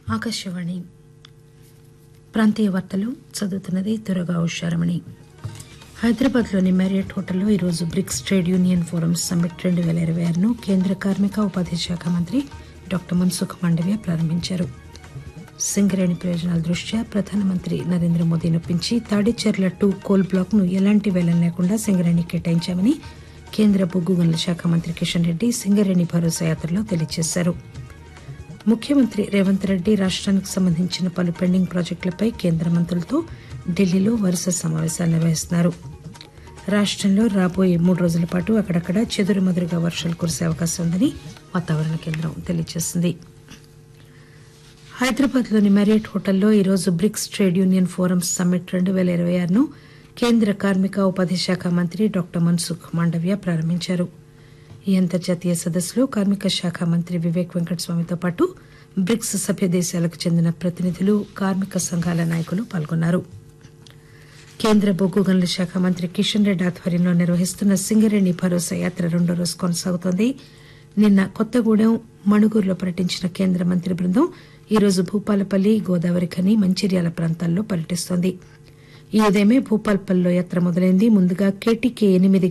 ఆకాశవాణి ప్రాంతీయ వార్తలు చదువుతున్నది దురగా ఉషారమణి హైదరాబాద్లోని మ్యారియట్ హోటల్లో ఈరోజు BRICS trade union forum summit రెండు పేల ఇరవై ఆరును కేంద్ర కార్మిక ఉపాధి శాఖ మంత్రి డాక్టర్ మన్సుఖ్ మాండవ్య ప్రారంభించారు సింగరేణి ప్రయోజనాల దృష్ట్యా ప్రధానమంత్రి నరేంద్ర మోదీని ఒప్పించి తాడిచెర్ల టూ కోల్ బ్లాక్ ను ఎలాంటి వేలం లేకుండా సింగరేణి కేటాయించామని కేంద్ర బొగ్గు గనుల శాఖ మంత్రి కిషన్ రెడ్డి సింగరేణి భరోసా యాత్రలో తెలియజేశారు ముఖ్యమంత్రి రేవంత్ రెడ్డి రాష్ట్రానికి సంబంధించిన పలు పెండింగ్ ప్రాజెక్టులపై కేంద్ర మంత్రులతో ఢిల్లీలో వరుస సమావేశాలు నిర్వహిస్తున్నారు రాష్టంలో రాబోయే మూడు రోజుల పాటు అక్కడక్కడ చెదురుమదురుగా వర్షాలు కురిసే అవకాశం ఉందని వాతావరణ కేంద్రం తెలియజేసింది హైదరాబాద్లోని మ్యారియట్ హోటల్లో ఈరోజు BRICS trade union forum summit రెండు పేల ఇరవై ఆరును కేంద్ర కార్మిక ఉపాధి శాఖ మంత్రి డాక్టర్ మన్సుఖ్ మాండవ్య ప్రారంభించారు ఈ అంతర్జాతీయ సదస్సులో కార్మిక శాఖ మంత్రి వివేక్ వెంకటస్వామితో పాటు బ్రిక్స్ సభ్య దేశాలకు చెందిన ప్రతినిధులు కార్మిక సంఘాల నాయకులు పాల్గొన్నారు కేంద్ర బొగ్గు గనుల శాఖ మంత్రి కిషన్ రెడ్డి ఆధ్వర్యంలో నిర్వహిస్తున్న సింగరేణి భరోసా యాత్ర రెండో రోజు కొనసాగుతోంది నిన్న కొత్తగూడెం మణుగూరులో పర్యటించిన కేంద్ర మంత్రి బృందం ఈరోజు భూపాలపల్లి గోదావరి ఖని మంచిర్యాల ప్రాంతాల్లో పర్యటిస్తోంది ఈ ఉదయమే భూపాల్పల్లిలో యాత్ర మొదలైంది ముందుగా కేటీకే ఎనిమిది